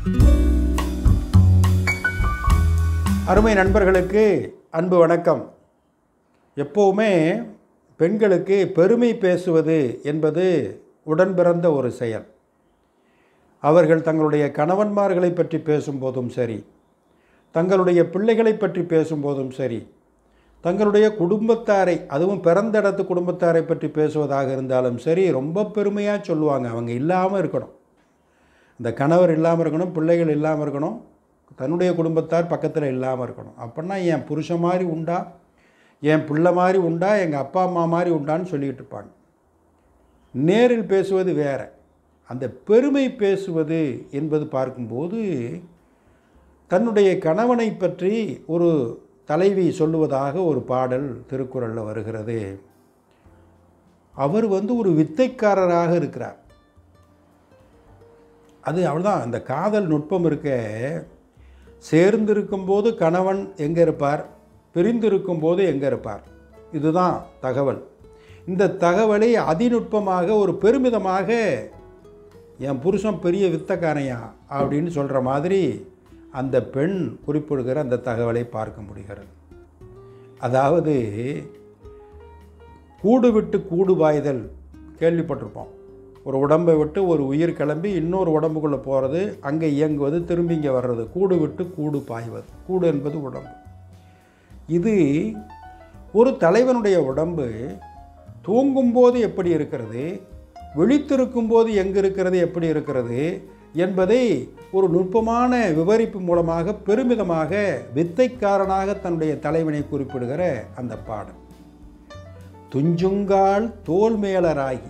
அருமை நண்பர்களுக்கு அன்பு வணக்கம் எப்போவுமே பெண்களுக்கு பெருமை பேசுவது என்பது உடன் பிறந்த ஒரு செயல் அவர்கள் தங்களுடைய கணவன்மார்களை பற்றி பேசும்போதும் சரி தங்களுடைய பிள்ளைகளை பற்றி பேசும்போதும் சரி தங்களுடைய குடும்பத்தாரை அதுவும் பிறந்த இடத்து குடும்பத்தாரை பற்றி பேசுவதாக இருந்தாலும் சரி ரொம்ப பெருமையாக சொல்லுவாங்க அவங்க இல்லாமல் இருக்கணும் இந்த கணவர் இல்லாமல் இருக்கணும் பிள்ளைகள் இல்லாமல் இருக்கணும் தன்னுடைய குடும்பத்தார் பக்கத்தில் இல்லாமல் இருக்கணும் அப்படின்னா என் புருஷன் மாதிரி உண்டா என் பிள்ளை மாதிரி உண்டா எங்கள் அப்பா அம்மா மாதிரி உண்டான்னு சொல்லிக்கிட்டு இருப்பாங்க நேரில் பேசுவது வேற அந்த பெருமை பேசுவது என்பது பார்க்கும்போது தன்னுடைய கணவனை பற்றி ஒரு தலைவி சொல்லுவதாக ஒரு பாடல் திருக்குறளில் வருகிறது அவர் வந்து ஒரு வித்தைக்காரராக இருக்கிறார் அது அவ்வளோதான் அந்த காதல் நுட்பம் இருக்க சேர்ந்திருக்கும்போது கணவன் எங்கே இருப்பார் பிரிந்திருக்கும் போது எங்கே இருப்பார் இதுதான் தகவல் இந்த தகவலை அதிநுட்பமாக ஒரு பெருமிதமாக என் புருஷன் பெரிய வித்தக்காரையா அப்படின்னு சொல்கிற மாதிரி அந்த பெண் குறிப்பிடுகிற அந்த தகவலை பார்க்க முடிகிறது அதாவது கூடு விட்டு கூடு பாய்தல் கேள்விப்பட்டிருப்போம் ஒரு உடம்பை விட்டு ஒரு உயிர் கிளம்பி இன்னொரு உடம்புக்குள்ளே போகிறது அங்கே இயங்குவது திரும்பி இங்கே வர்றது கூடு விட்டு கூடு பாய்வது கூடு என்பது உடம்பு இது ஒரு தலைவனுடைய உடம்பு தூங்கும்போது எப்படி இருக்கிறது விழித்திருக்கும் போது எங்கே இருக்கிறது எப்படி இருக்கிறது என்பதை ஒரு நுட்பமான விவரிப்பு மூலமாக பெருமிதமாக வித்தைக்காரனாக தன்னுடைய தலைவனை குறிப்பிடுகிற அந்த பாடல் துஞ்சுங்கால் தோல் மேலராகி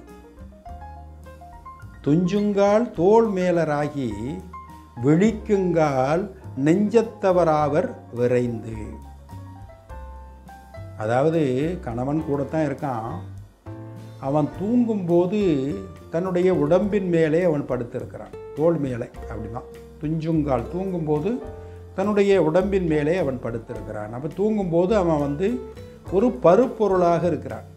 துஞ்சுங்கால் தோல் மேலராகி விழிக்குங்கால் நெஞ்சத்தவராவர் விரைந்து அதாவது கணவன் கூடத்தான் இருக்கான் அவன் தூங்கும்போது தன்னுடைய உடம்பின் மேலே அவன் படுத்திருக்கிறான் தோல் மேலே அப்படிதான் துஞ்சுங்கால் தூங்கும்போது தன்னுடைய உடம்பின் மேலே அவன் படுத்திருக்கிறான் அப்போ தூங்கும்போது அவன் வந்து ஒரு பருப்பொருளாக இருக்கிறான்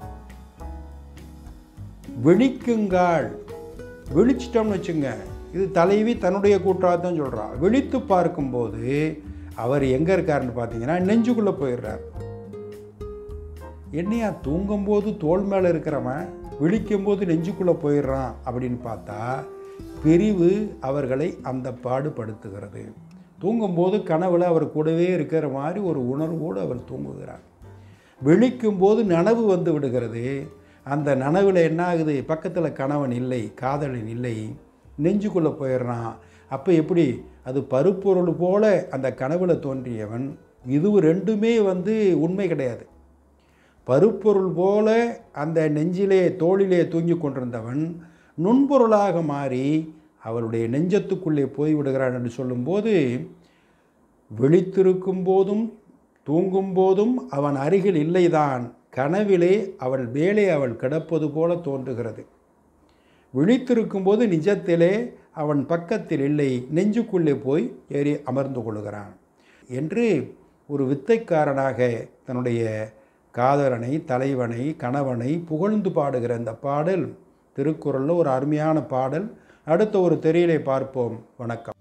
விழிக்குங்கால் விழிச்சிட்டோம்னு வச்சுங்க இது தலைவி தன்னுடைய கூட்டாக தான் சொல்கிறான் விழித்து பார்க்கும்போது அவர் எங்கே இருக்காருன்னு பார்த்தீங்கன்னா நெஞ்சுக்குள்ளே போயிடுறார் என்னையா தூங்கும்போது தோல் மேலே இருக்கிறவன் விழிக்கும்போது நெஞ்சுக்குள்ளே போயிடுறான் அப்படின்னு பார்த்தா பிரிவு அவர்களை அந்த பாடுபடுத்துகிறது தூங்கும்போது கனவுல அவர் கூடவே இருக்கிற மாதிரி ஒரு உணர்வோடு அவர் தூங்குகிறார் விழிக்கும்போது நனவு வந்து விடுகிறது அந்த நனவில் என்ன ஆகுது பக்கத்தில் கணவன் இல்லை காதலன் இல்லை நெஞ்சுக்குள்ளே போயிடுறான் அப்போ எப்படி அது பருப்பொருள் போல அந்த கனவில் தோன்றியவன் இது ரெண்டுமே வந்து உண்மை கிடையாது பருப்பொருள் போல அந்த நெஞ்சிலே தோளிலே தூங்கி கொண்டிருந்தவன் நுண்பொருளாக மாறி அவளுடைய நெஞ்சத்துக்குள்ளே போய்விடுகிறான் என்று சொல்லும்போது விழித்திருக்கும் போதும் தூங்கும் போதும் அவன் அருகில் இல்லைதான் கனவிலே அவள் மேலே அவள் கிடப்பது போல தோன்றுகிறது விழித்திருக்கும் போது நிஜத்திலே அவன் பக்கத்தில் இல்லை நெஞ்சுக்குள்ளே போய் ஏறி அமர்ந்து கொள்கிறான் என்று ஒரு வித்தைக்காரனாக தன்னுடைய காதலனை தலைவனை கணவனை புகழ்ந்து பாடுகிற இந்த பாடல் திருக்குறளில் ஒரு அருமையான பாடல் அடுத்த ஒரு தெரியலை பார்ப்போம் வணக்கம்